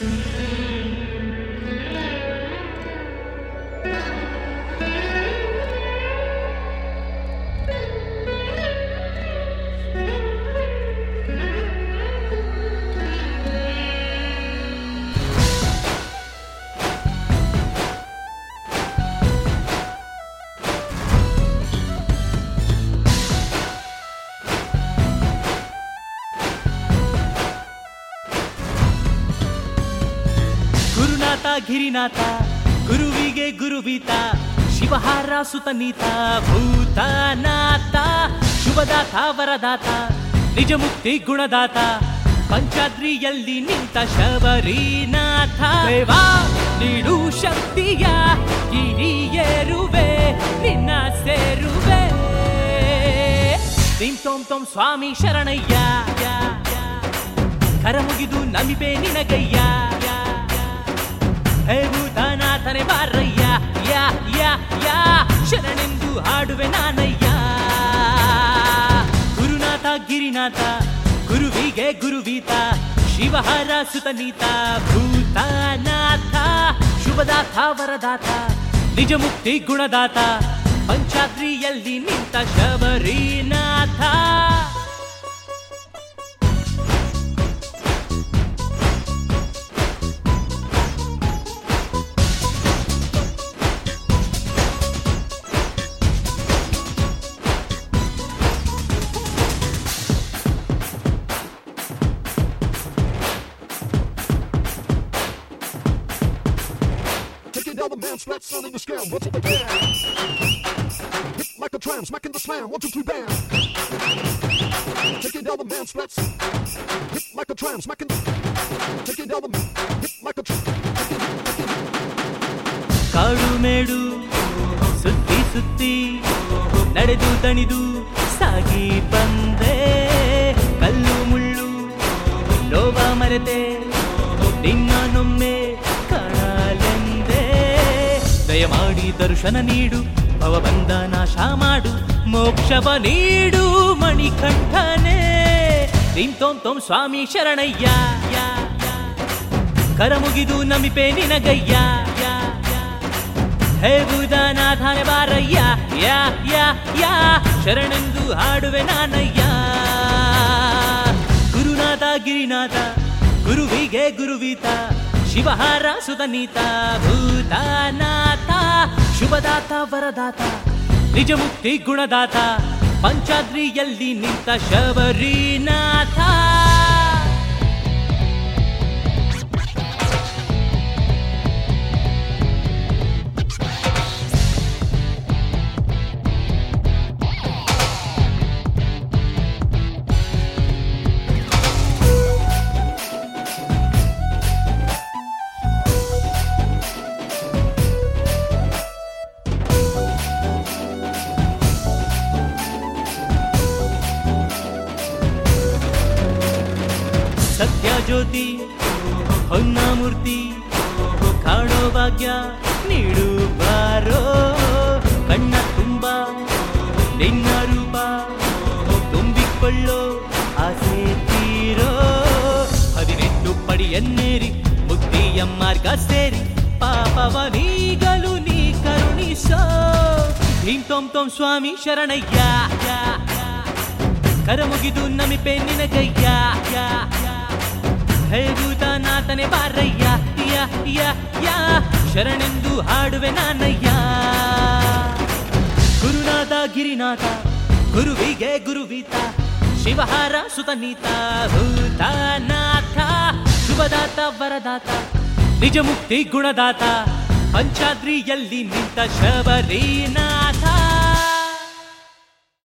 ಗುರುನಾಥ ಗಿರಿನಾಥ ಗುರುವಿಗೆ ಗುರುವೀತ ಶಿವಹಾರ ಸುತನೀತ ಭೂತನಾಥ ಶುಭದಾತ ವರದಾತ ನಿಜ ಮುಕ್ತಿ ಗುಣದಾತ ಪಂಚಾದ್ರಿಯಲ್ಲಿ ನಿಂತ ಶಬರಿನಾಥ ದೇವಾ ನೀಡು ಶಕ್ತಿಯ ಗಿರಿಯೇರುವೆ ನಿನ್ನ ಸೇರುವೆ ತಿಂ ತೊಂ ತೊಂ ಸ್ವಾಮಿ ಶರಣಯ್ಯ ಕರ ಮುಗಿದು ನಮಿಬೆ ನಿನಗಯ್ಯ ಹೇ ಭೂತನಾಥನೆ ಬಾರಯ್ಯ ಯಾ ಯಾ ಯಾ ಶರಣೆಂದು ಹಾಡುವೆ ನಾನಯ್ಯ ಗುರುನಾಥ ಗಿರಿನಾಥ ಗುರುವಿಗೆ ಗುರುವೀತ ಶಿವಹರ ಸುತನೀತ ಭೂತನಾಥ ಶುಭದಾತ ವರದಾತ ನಿಜ ಮುಕ್ತಿ ಗುಣದಾತ ಪಂಚಾದ್ರಿಯಲ್ಲಿ ನಿಂತ ಶಬರಿನಾಥ Taking down the man, flat son in the scam. What's up again? Hit like a tram, smacking the slam. One, two, three, bam. Taking down the man, flat Hit like a tram, smacking the. Taking down the. Hit like a tram. ಕಾಡು ಮೇಡು ಸುತ್ತಿ ಸುತ್ತಿ ನಡೆದು ದಣಿದು ಸಾಗಿ ಬಂದೆ ಕಲ್ಲು ಮುಳ್ಳು ಲೋಭ ಮರೆತೆ ನಿನ್ನನೊಮ್ಮೆ ಕಾಣಲೆಂದೆ ದಯಮಾಡಿ ದರ್ಶನ ನೀಡು ಭವಬಂಧ ನಾಶ ಮಾಡು ಮೋಕ್ಷವ ನೀಡು ಮಣಿಕಂಠನೇ ನಿನ್ ತೊಂ ತೊಂ ಸ್ವಾಮಿ ಶರಣಯ್ಯ ಯಾ, ಯಾ. ಕರ ಮುಗಿದು ನಮಿಪೆ ನಿನಗಯ್ಯ ಯಾ, ಯಾ. ಹೇ ಭೂತನಾಥನೆ ಬಾರಯ್ಯ ಯಾ ಯಾ ಯಾ ಶರಣೆಂದು ಹಾಡುವೆ ನಾನಯ್ಯ ಗುರುನಾಥ ಗಿರಿನಾಥ ಗುರುವಿಗೆ ಗುರುವೀತ ಶಿವಹಾರ ಸುತನೀತ ಭೂತನಾಥ ಶುಭದಾತ ವರದಾತ ನಿಜ ಮುಕ್ತಿ ಗುಣದಾತ ಪಂಚಾದ್ರಿಯಲ್ಲಿ ನಿಂತ ಶಬರಿನಾಥ ಸತ್ಯ ಜ್ಯೋತಿ ಹೊನ್ನಮೂರ್ತಿ ಕಾಣೋ ಭಾಗ್ಯ ನೀಡು ಬಾರೋ ಕಣ್ಣ ತುಂಬ ನಿನ್ನ ರೂಪ ತುಂಬಿಕೊಳ್ಳೋ ಆಸೆ ತೀರೋ ಹದಿನೆಂಟು ಪಡಿಯನ್ನೇರಿ ಮುಕ್ತಿಯ ಮಾರ್ಗ ಸೇರಿ ಪಾಪವ ನೀಗಲು ನೀ ಕರುಣಿಸೋ ಭೀಮ್ ತೊಂ ತೊಂ ಸ್ವಾಮಿ ಶರಣಯ್ಯ ಯಾ, ಯಾ. ಕರ ಮುಗಿದು ನಮಿಪೆ ನಿನಗಯ್ಯ ಯಾ, ಯಾ. ಹೇ ಭೂತನಾಥನೆ ಬಾರಯ್ಯ ಯಾ, ಯಾ, ಯಾ. ಶರಣೆಂದು ಹಾಡುವೆ ನಾನಯ್ಯ ಗುರುನಾಥ ಗಿರಿನಾಥ ಗುರುವಿಗೆ ಗುರುವೀತ ಶಿವಹಾರ ಸುತನೀತ ಭೂತನಾಥ ಶುಭದಾತ ವರದಾತ ನಿಜ ಮುಕ್ತಿ ಗುಣದಾತ ಪಂಚಾದ್ರಿಯಲ್ಲಿ ನಿಂತ ಶಬರಿನಾಥ